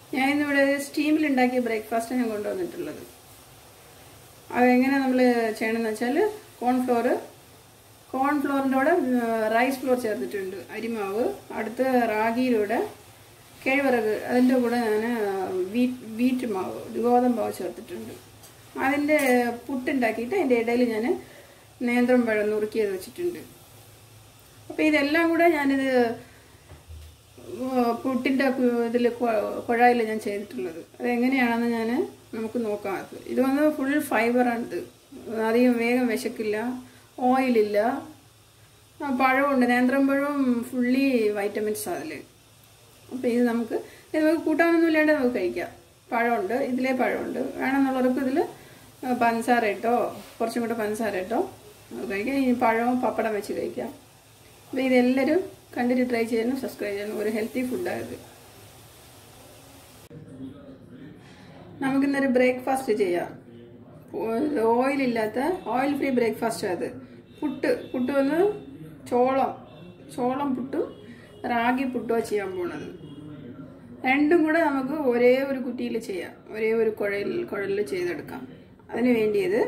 ഞാൻ ഇന്നിവിടെ സ്റ്റീമിൽ ഉണ്ടാക്കിയ ബ്രേക്ക്ഫാസ്റ്റ് ഞാൻ കൊണ്ടുവന്നിട്ടുള്ളത് അതെങ്ങനെ നമ്മൾ ചെയ്യണമെന്ന് വെച്ചാൽ കോൺഫ്ലോർ കോൺഫ്ലോറിൻ്റെ കൂടെ റൈസ് ഫ്ലോർ ചേർത്തിട്ടുണ്ട് അരിമാവ് അടുത്ത് റാഗിയിലൂടെ കിഴവിറക് അതിൻ്റെ കൂടെ ഞാൻ വീറ്റ് വീറ്റ് മാവ് ഗോതമ്പാവ് ചേർത്തിട്ടുണ്ട് അതിൻ്റെ പുട്ടുണ്ടാക്കിയിട്ട് അതിൻ്റെ ഇടയിൽ ഞാൻ നേന്ത്രം പഴം നുറുക്കിയത് വെച്ചിട്ടുണ്ട് അപ്പോൾ ഇതെല്ലാം കൂടെ ഞാനിത് പുട്ടിൻ്റെ ഇതിൽ കുഴായിൽ ഞാൻ ചെയ്തിട്ടുള്ളത് അതെങ്ങനെയാണെന്ന് ഞാൻ നമുക്ക് നോക്കാം അത് ഇത് വന്ന് ഫുൾ ഫൈബറാണിത് അധികം വേഗം വിശക്കില്ല ഓയിലില്ല പഴമുണ്ട് നേന്ത്രം പഴവും ഫുള്ളി വൈറ്റമിൻസ് അതിൽ അപ്പോൾ ഇത് നമുക്ക് ഇത് നമുക്ക് കൂട്ടാനൊന്നും ഇല്ലാണ്ട് നമുക്ക് കഴിക്കാം പഴമുണ്ട് ഇതിലേ പഴമുണ്ട് വേണമെന്നുള്ളവർക്ക് ഇതിൽ പഞ്ചസാര ഇട്ടോ കുറച്ചും കൂടെ പഞ്ചസാര ഇട്ടോ കഴിക്കാം ഇനി പഴവും പപ്പടം വെച്ച് കഴിക്കാം അപ്പോൾ ഇതെല്ലാവരും കണ്ടിട്ട് ട്രൈ ചെയ്യണം സബ്സ്ക്രൈബ് ചെയ്യണം ഒരു ഹെൽത്തി ഫുഡായത് നമുക്കിന്നൊരു ബ്രേക്ക്ഫാസ്റ്റ് ചെയ്യാം ഓയിലില്ലാത്ത ഓയിൽ ഫ്രീ ബ്രേക്ക്ഫാസ്റ്റ് അത് പുട്ട് പുട്ട് വന്ന് ചോളം ചോളം പുട്ടും റാഗി പുട്ടോ ചെയ്യാൻ പോണത് രണ്ടും കൂടെ നമുക്ക് ഒരേ ഒരു കുറ്റിയിൽ ചെയ്യാം ഒരേ ഒരു കുഴൽ കുഴലിൽ ചെയ്തെടുക്കാം അതിന് വേണ്ടിയത്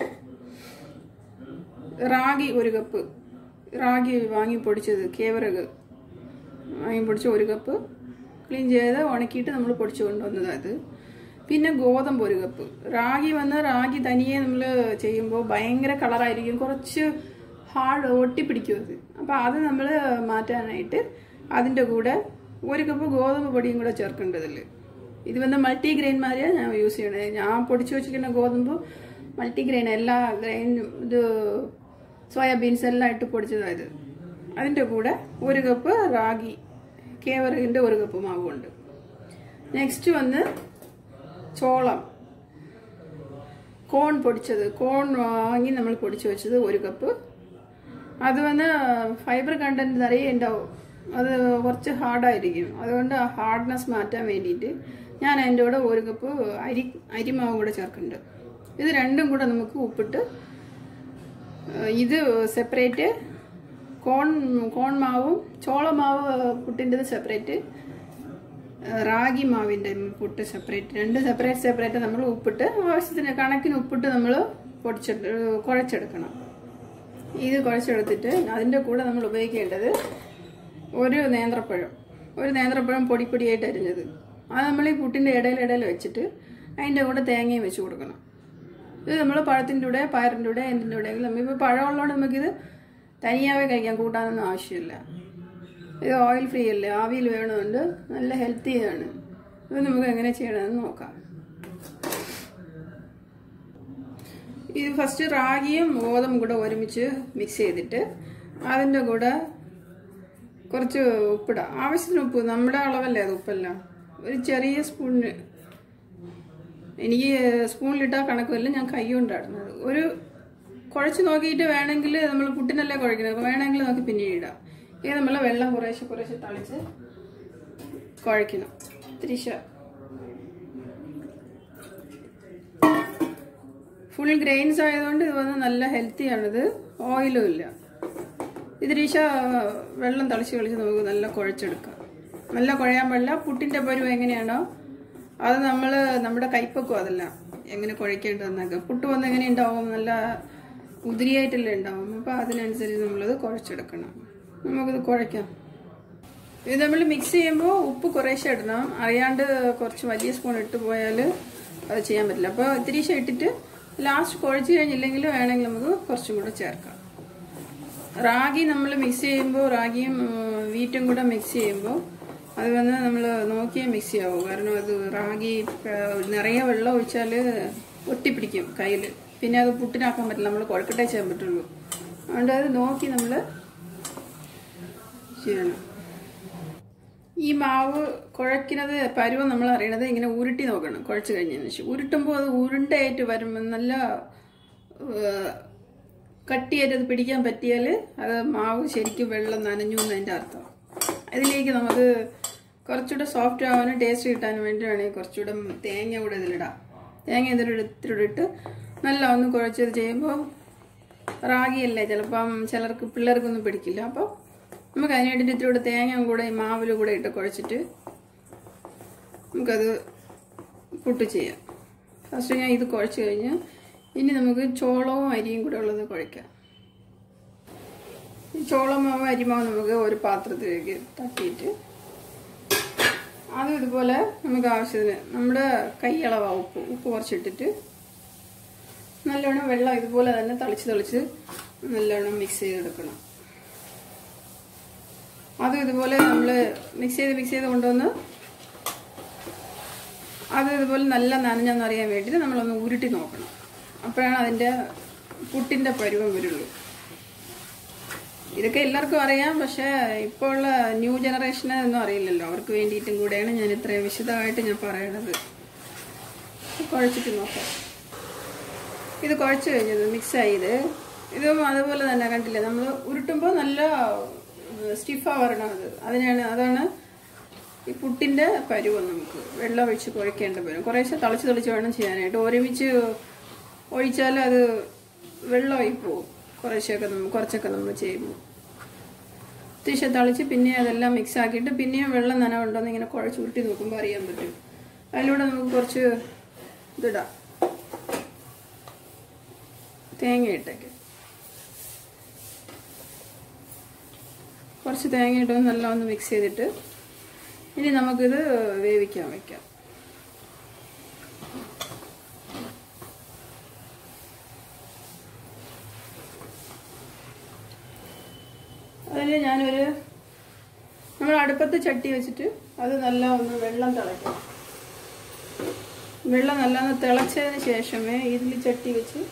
റാഗി ഒരു കപ്പ് റാഗി വാങ്ങി പൊടിച്ചത് കേവറക് വാങ്ങി പൊടിച്ച ഒരു കപ്പ് ക്ലീൻ ചെയ്ത് ഉണക്കിയിട്ട് നമ്മൾ പൊടിച്ചു കൊണ്ടുവന്നത് അത് പിന്നെ ഗോതമ്പ് ഒരു കപ്പ് റാഗി വന്ന് റാഗി തനിയെ നമ്മൾ ചെയ്യുമ്പോൾ ഭയങ്കര കളറായിരിക്കും കുറച്ച് ഹാർഡ് ഒട്ടിപ്പിടിക്കും അത് അപ്പോൾ അത് നമ്മൾ മാറ്റാനായിട്ട് അതിൻ്റെ കൂടെ ഒരു കപ്പ് ഗോതമ്പ് പൊടിയും കൂടെ ചേർക്കേണ്ടതിൽ ഇത് വന്ന് മൾട്ടി ഗ്രെയിൻ മാതിരിയാണ് ഞാൻ യൂസ് ചെയ്യണത് ഞാൻ പൊടിച്ചു വെച്ചിരിക്കുന്ന ഗോതമ്പ് മൾട്ടി ഗ്രെയിൻ എല്ലാ ഗ്രെയിനും ഇത് സോയാബീൻസ് എല്ലാം ഇട്ട് പൊടിച്ചതായത് അതിൻ്റെ കൂടെ ഒരു കപ്പ് റാഗി കേവറിൻ്റെ ഒരു കപ്പ് മാവുണ്ട് നെക്സ്റ്റ് വന്ന് ചോളം കോൺ പൊടിച്ചത് കോൺ വാങ്ങി നമ്മൾ പൊടിച്ചു വെച്ചത് ഒരു കപ്പ് അത് വന്ന് ഫൈബർ കണ്ടന്റ് നിറയെ ഉണ്ടാവും അത് കുറച്ച് ഹാർഡായിരിക്കും അതുകൊണ്ട് ആ ഹാർഡ്നെസ് മാറ്റാൻ വേണ്ടിയിട്ട് ഞാൻ അതിൻ്റെ കൂടെ ഒരു കപ്പ് അരി അരിമാവും കൂടെ ചേർക്കുന്നുണ്ട് ഇത് രണ്ടും കൂടെ നമുക്ക് ഉപ്പിട്ട് ഇത് സെപ്പറേറ്റ് കോൺ കോൺ മാവും ചോളമാവ് പുട്ടിൻ്റെത് സെപ്പറേറ്റ് റാഗി മാവിൻ്റെ പുട്ട് സെപ്പറേറ്റ് രണ്ട് സെപ്പറേറ്റ് സെപ്പറേറ്റ് നമ്മൾ ഉപ്പിട്ട് ആവശ്യത്തിന് കണക്കിന് ഉപ്പിട്ട് നമ്മൾ പൊടിച്ചിട്ട് കുഴച്ചെടുക്കണം ഇത് കുഴച്ചെടുത്തിട്ട് അതിൻ്റെ കൂടെ നമ്മൾ ഉപയോഗിക്കേണ്ടത് ഒരു നേന്ത്രപ്പഴം ഒരു നേന്ത്രപ്പഴം പൊടി പൊടിയായിട്ട് അരിഞ്ഞത് അത് നമ്മൾ ഈ പുട്ടിൻ്റെ ഇടയിൽ ഇടയിൽ വെച്ചിട്ട് അതിൻ്റെ കൂടെ തേങ്ങയും വെച്ച് കൊടുക്കണം ഇത് നമ്മൾ പഴത്തിൻ്റെ കൂടെ പയറിൻ്റെ കൂടെ എന്തിൻ്റെ കൂടെ നമ്മളിപ്പോൾ പഴമുള്ളതുകൊണ്ട് നമുക്കിത് തനിയാവേ കഴിക്കാൻ കൂട്ടാനൊന്നും ആവശ്യമില്ല ഇത് ഓയിൽ ഫ്രീ അല്ലേ ആവിയിൽ വേണമുണ്ട് നല്ല ഹെൽത്തിയാണ് ഇത് നമുക്ക് എങ്ങനെ ചെയ്യണമെന്ന് നോക്കാം ഇത് ഫസ്റ്റ് റാഗിയും ഗോതമ്പും കൂടെ ഒരുമിച്ച് മിക്സ് ചെയ്തിട്ട് അതിൻ്റെ കൂടെ കുറച്ച് ഉപ്പിടാം ആവശ്യത്തിന് ഉപ്പ് നമ്മുടെ അളവല്ലേ അത് ഉപ്പല്ല ഒരു ചെറിയ സ്പൂണിന് എനിക്ക് സ്പൂണിലിട്ടാൽ കണക്കുമല്ല ഞാൻ കൈ കൊണ്ടാടുന്നത് ഒരു കുഴച്ച് നോക്കിയിട്ട് വേണമെങ്കിൽ നമ്മൾ പുട്ടിനല്ലേ കുഴക്കുന്നത് അപ്പോൾ വേണമെങ്കിൽ നമുക്ക് പിന്നീട് ഇടാം ഇത് നമ്മൾ വെള്ളം കുറേശ്ശെ കുറേശ്ശെ തളിച്ച് കുഴയ്ക്കണം ത്രിശ ഫുൾ ഗ്രെയിൻസ് ആയതുകൊണ്ട് ഇത് വന്ന് നല്ല ഹെൽത്തിയാണിത് ഓയിലും ഇല്ല ഇത് രീശ വെള്ളം തളിച്ച് കളിച്ച് നമുക്ക് നല്ല കുഴച്ചെടുക്കാം നല്ല കുഴയാൻ പാടില്ല പുട്ടിൻ്റെ പരുവ് എങ്ങനെയാണോ അത് നമ്മൾ നമ്മുടെ കൈപ്പക്കും അതല്ല എങ്ങനെ കുഴക്കേണ്ടതെന്നൊക്കെ പുട്ട് വന്ന് എങ്ങനെ ഉണ്ടാവും നല്ല ഉതിരിയായിട്ടല്ലേ ഉണ്ടാവും അപ്പോൾ അതിനനുസരിച്ച് നമ്മളത് കുഴച്ചെടുക്കണം നമുക്കിത് കുഴയ്ക്കാം ഇത് നമ്മൾ മിക്സ് ചെയ്യുമ്പോൾ ഉപ്പ് കുറേശ്ശെ ഇടണം അറിയാണ്ട് കുറച്ച് വലിയ സ്പൂൺ ഇട്ട് പോയാൽ അത് ചെയ്യാൻ പറ്റില്ല അപ്പോൾ ഇത്തിരി ഇട്ടിട്ട് ലാസ്റ്റ് കുഴച്ച് കഴിഞ്ഞില്ലെങ്കിൽ വേണമെങ്കിൽ നമുക്ക് കുറച്ചും കൂടെ ചേർക്കാം റാഗി നമ്മൾ മിക്സ് ചെയ്യുമ്പോൾ റാഗിയും വീറ്റും കൂടെ മിക്സ് ചെയ്യുമ്പോൾ അത് വന്ന് നമ്മൾ നോക്കിയേ മിക്സ് ചെയ്യാവും കാരണം അത് റാഗി നിറയെ വെള്ളം ഒഴിച്ചാൽ ഒട്ടിപ്പിടിക്കും കയ്യിൽ പിന്നെ അത് പുട്ടിനാക്കാൻ പറ്റില്ല നമ്മൾ കുഴക്കട്ടേ ചെയ്യാൻ പറ്റുള്ളൂ അതുകൊണ്ട് അത് നോക്കി നമ്മൾ ചെയ്യണം ഈ മാവ് കുഴക്കുന്നത് പരുവം നമ്മൾ അറിയണത് ഇങ്ങനെ ഉരുട്ടി നോക്കണം കുഴച്ച് കഴിഞ്ഞതിന് ശേഷം ഉരുട്ടുമ്പോൾ അത് ഉരുണ്ടയായിട്ട് വരുമ്പോൾ നല്ല കട്ടിയായിട്ട് അത് പിടിക്കാൻ പറ്റിയാൽ അത് മാവ് ശരിക്കും വെള്ളം നനഞ്ഞു എന്നതിൻ്റെ അർത്ഥം അതിലേക്ക് നമുക്ക് കുറച്ചുകൂടെ സോഫ്റ്റ് ആവാനും ടേസ്റ്റ് കിട്ടാനും വേണ്ടിയാണ് കുറച്ചുകൂടെ തേങ്ങ കൂടെ ഇതിലിടാം തേങ്ങ ഇതിലിടത്തിലൂടെ ഇട്ട് നല്ല ഒന്ന് കുഴച്ചത് ചെയ്യുമ്പോൾ റാഗിയല്ലേ ചിലപ്പം ചിലർക്ക് പിള്ളേർക്കൊന്നും പിടിക്കില്ല അപ്പോൾ നമുക്ക് അതിന് വേണ്ടിയിട്ട് ഇത്തിരി കൂടെ തേങ്ങ കൂടെ ഈ മാവിൽ കൂടെ ഇട്ട് കുഴച്ചിട്ട് നമുക്കത് പുട്ട് ചെയ്യാം ഫസ്റ്റ് ഞാൻ ഇത് കുഴച്ച് കഴിഞ്ഞ് ഇനി നമുക്ക് ചോളവും അരിയും കൂടെ ഉള്ളത് കുഴയ്ക്കാം ഈ ചോളം മാവ് അരിമാവ് നമുക്ക് ഒരു പാത്രത്തിലേക്ക് തട്ടിയിട്ട് അതും ഇതുപോലെ നമുക്ക് ആവശ്യത്തിന് നമ്മുടെ കൈയളവ ഉപ്പ് ഉപ്പ് കുറച്ചിട്ടിട്ട് നല്ലോണം വെള്ളം ഇതുപോലെ തന്നെ തളിച്ച് തളിച്ച് നല്ലോണം മിക്സ് ചെയ്തെടുക്കണം അതും ഇതുപോലെ നമ്മൾ മിക്സ് ചെയ്ത് മിക്സ് ചെയ്ത് കൊണ്ടുവന്ന് അത് ഇതുപോലെ നല്ല നനഞ്ഞെന്ന് അറിയാൻ വേണ്ടിയിട്ട് നമ്മളൊന്ന് ഉരുട്ടി നോക്കണം അപ്പോഴാണ് അതിൻ്റെ പുട്ടിൻ്റെ പരുവം വരുള്ളൂ ഇതൊക്കെ എല്ലാവർക്കും അറിയാം പക്ഷേ ഇപ്പോൾ ഉള്ള ന്യൂ ജനറേഷന് ഒന്നും അറിയില്ലല്ലോ അവർക്ക് വേണ്ടിയിട്ടും കൂടെയാണ് ഞാൻ ഇത്രയും വിശദമായിട്ട് ഞാൻ പറയണത് കുഴച്ചിട്ട് നോക്കാം ഇത് കുഴച്ച് കഴിഞ്ഞത് മിക്സ് ആയത് ഇതും അതുപോലെ തന്നെ കണ്ടില്ലേ നമ്മൾ ഉരുട്ടുമ്പോൾ നല്ല സ്റ്റിഫാ വരണം അത് അതിനാണ് അതാണ് ഈ പുട്ടിൻ്റെ പരുവം നമുക്ക് വെള്ളം ഒഴിച്ച് കുഴക്കേണ്ട വരും കുറേശ്ശെ തളിച്ച് തളിച്ച് വേണം ചെയ്യാനായിട്ട് ഒരുമിച്ച് ഒഴിച്ചാൽ അത് വെള്ളമായി പോകും കുറേശ്ശെയൊക്കെ നമ്മൾ കുറച്ചൊക്കെ നമ്മൾ ചെയ്യുമ്പോൾ അത്യാവശ്യം തളിച്ച് പിന്നെ അതെല്ലാം മിക്സ് ആക്കിയിട്ട് പിന്നെയും വെള്ളം നനവുണ്ടോന്ന് ഇങ്ങനെ കുഴച്ച് ഉരുട്ടി നോക്കുമ്പോൾ അറിയാൻ പറ്റും അതിലൂടെ നമുക്ക് കുറച്ച് ഇതിടാം തേങ്ങ ഇട്ടേക്ക് കുറച്ച് തേങ്ങ ഇട്ട് നല്ല ഒന്ന് മിക്സ് ചെയ്തിട്ട് ഇനി നമുക്കിത് വേവിക്കാൻ വയ്ക്കാം അതിൽ ഞാനൊരു നമ്മൾ അടുപ്പത്ത് ചട്ടി വെച്ചിട്ട് അത് നല്ല ഒന്ന് വെള്ളം തിളയ്ക്കണം വെള്ളം നല്ല ഒന്ന് തിളച്ചതിന് ശേഷമേ ഇതിൽ ചട്ടി വെച്ച്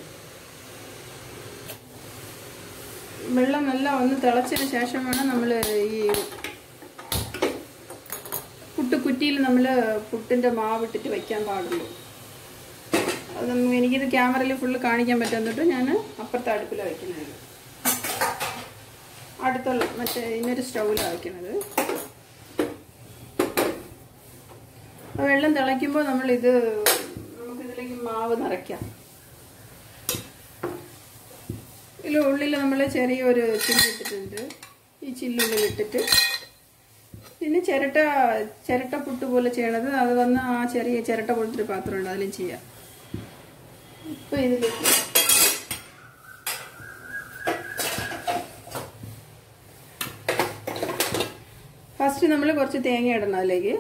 വെള്ളം നല്ല ഒന്ന് തിളച്ചതിന് ശേഷം വേണം നമ്മൾ ഈ പുട്ട് കുറ്റിയിൽ നമ്മൾ പുട്ടിൻ്റെ മാവിട്ടിട്ട് വയ്ക്കാൻ പാടുള്ളൂ അത് നമുക്ക് എനിക്കിത് ക്യാമറയിൽ ഫുള്ള് കാണിക്കാൻ പറ്റാന്നിട്ട് ഞാൻ അപ്പുറത്തെ അടുപ്പിൽ വയ്ക്കുന്നത് അടുത്തുള്ള മറ്റേ ഇന്നൊരു സ്റ്റൗവിലാണ് വയ്ക്കുന്നത് അപ്പോൾ വെള്ളം തിളയ്ക്കുമ്പോൾ നമ്മളിത് നമുക്കിതിലേക്ക് മാവ് നിറയ്ക്കാം ഇതിൽ ഉള്ളിൽ നമ്മൾ ചെറിയൊരു ചില്ലിട്ടിട്ടുണ്ട് ഈ ചില്ലുള്ളിൽ ഇട്ടിട്ട് പിന്നെ ചിരട്ട ചിരട്ട പുട്ട് പോലെ ചെയ്യണത് അത് വന്ന് ആ ചെറിയ ചിരട്ട പോലത്തെ ഒരു പാത്രമുണ്ട് അതിലും ചെയ്യാം ഇപ്പൊ ഇതിലേക്ക് ഫസ്റ്റ് നമ്മൾ കുറച്ച് തേങ്ങ ഇടണം അതിലേക്ക്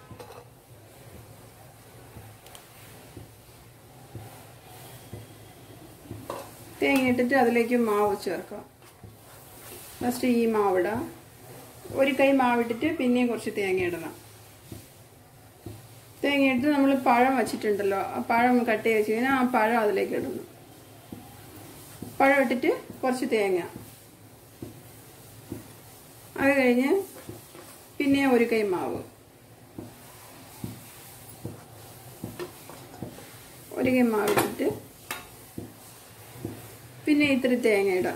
തേങ്ങ ഇട്ടിട്ട് അതിലേക്ക് മാവ് ചേർക്കാം ഫസ്റ്റ് ഈ മാവിടാം ഒരു കൈ മാവിട്ടിട്ട് പിന്നെയും കുറച്ച് തേങ്ങ ഇടണം തേങ്ങ ഇട്ട് നമ്മൾ പഴം വച്ചിട്ടുണ്ടല്ലോ ആ പഴം കട്ട് ചെയ്ത് കഴിഞ്ഞാൽ ആ പഴം അതിലേക്ക് ഇടുന്നു പഴം ഇട്ടിട്ട് കുറച്ച് തേങ്ങ അത് കഴിഞ്ഞ് പിന്നെ ഒരു കൈ മാവ് ഒരു കൈ മാവ് ഇട്ടിട്ട് പിന്നെ ഇത്തിരി തേങ്ങ ഇടാം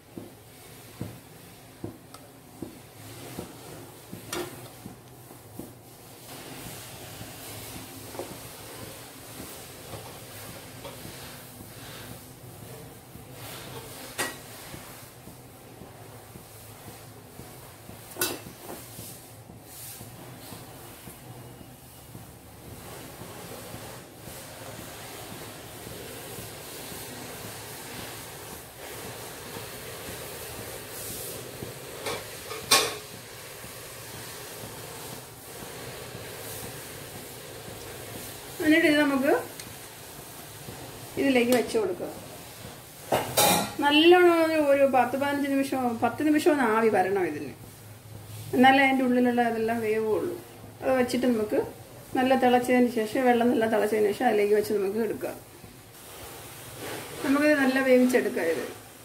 എന്നിട്ട് ഇത് നമുക്ക് ഇതിലേക്ക് വെച്ച് കൊടുക്കുക നല്ലോണം ഒരു ഒരു പത്ത് പതിനഞ്ച് നിമിഷം പത്ത് നിമിഷം ഒന്ന് ആവി വരണം ഇതിന് എന്നാലേ അതിൻ്റെ ഉള്ളിലുള്ള അതെല്ലാം വേവുള്ളൂ അത് വെച്ചിട്ട് നമുക്ക് നല്ല തിളച്ചതിന് ശേഷം വെള്ളം നല്ല തിളച്ചതിന് ശേഷം അതിലേക്ക് വെച്ച് നമുക്ക് എടുക്കാം നമുക്കിത് നല്ല വേവിച്ചെടുക്കാം ഇത്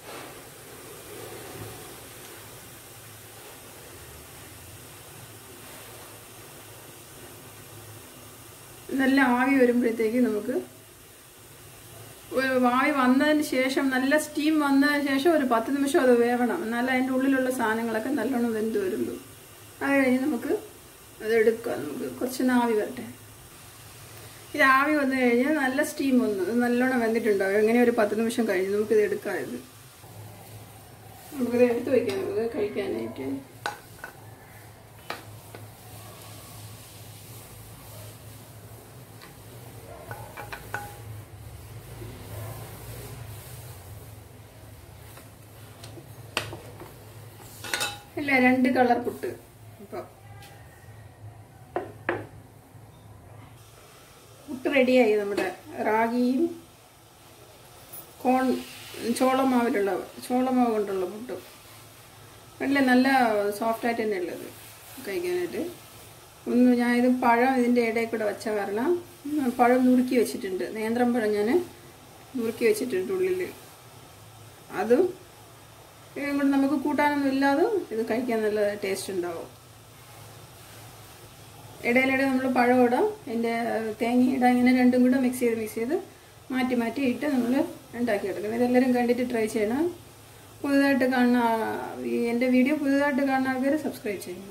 നല്ല ആവി വരുമ്പോഴത്തേക്ക് നമുക്ക് ഒരു ആവി വന്നതിന് ശേഷം നല്ല സ്റ്റീം വന്നതിന് ശേഷം ഒരു പത്ത് നിമിഷം അത് വേവണം എന്നാലേ അതിൻ്റെ ഉള്ളിലുള്ള സാധനങ്ങളൊക്കെ നല്ലോണം വെന്ത് വരുള്ളൂ അത് കഴിഞ്ഞ് നമുക്ക് അത് എടുക്കാം നമുക്ക് കുറച്ച് ആവി വരട്ടെ ഇത് ആവി വന്നു കഴിഞ്ഞാൽ നല്ല സ്റ്റീം വന്നു ഇത് നല്ലോണം വെന്തിട്ടുണ്ടാവും എങ്ങനെ ഒരു പത്ത് നിമിഷം കഴിഞ്ഞ് നമുക്കിത് എടുക്കാം ഇത് നമുക്കിത് എടുത്തു വയ്ക്കാം നമുക്ക് കഴിക്കാനായിട്ട് ഇല്ല രണ്ട് കളർ പുട്ട് ഇപ്പോൾ പുട്ട് റെഡിയായി നമ്മുടെ റാഗിയും കോൺ ചോളമാവിലുള്ള ചോളമാവ് കൊണ്ടുള്ള പുട്ടും നല്ല നല്ല സോഫ്റ്റായിട്ട് തന്നെ ഉള്ളത് കഴിക്കാനായിട്ട് ഒന്ന് ഞാൻ ഇത് പഴം ഇതിൻ്റെ ഇടയിൽ കൂടെ വെച്ച കാരണം ഉം, പഴം നുറുക്കി വെച്ചിട്ടുണ്ട് നേന്ത്രം പഴം ഞാൻ നുറുക്കി വെച്ചിട്ടുണ്ട് ഉള്ളിൽ അതും ഇതും കൂടെ നമുക്ക് കൂട്ടാനൊന്നും ഇല്ലാതെ ഇത് കഴിക്കാൻ നല്ല ടേസ്റ്റ് ഉണ്ടാവും ഇടയിലിടെ നമ്മൾ പഴം ഇടാം എൻ്റെ തേങ്ങ ഇടാം ഇങ്ങനെ രണ്ടും കൂടെ മിക്സ് ചെയ്ത് മിക്സ് ചെയ്ത് മാറ്റി മാറ്റി ഇട്ട് നമ്മൾ ഉണ്ടാക്കിയെടുക്കണം ഇതെല്ലാവരും കണ്ടിട്ട് ട്രൈ ചെയ്യണം പുതുതായിട്ട് കാണുന്ന ആ- ഈ എൻ്റെ വീഡിയോ പുതുതായിട്ട് കാണുന്ന ആൾക്കാർ സബ്സ്ക്രൈബ് ചെയ്യണം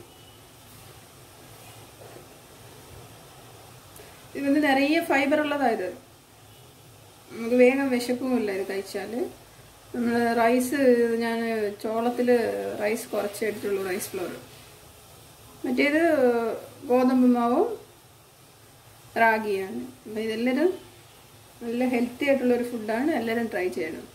ഇത് வந்து നിറയെ ഫൈബർ ഉള്ളതായത് നമുക്ക് വേഗം വിശക്കുമില്ല ഇത് കഴിച്ചാൽ നമ്മൾ റൈസ് ഞാൻ ചോളത്തിൽ റൈസ് കുറച്ച് എടുത്തുള്ളൂ റൈസ് ഫ്ലോർ മറ്റേത് ഗോതമ്പ് മാവും റാഗിയാണ് അപ്പം ഇതെല്ലാവരും നല്ല ഹെൽത്തി ആയിട്ടുള്ളൊരു ഫുഡാണ് എല്ലാവരും ട്രൈ ചെയ്യണം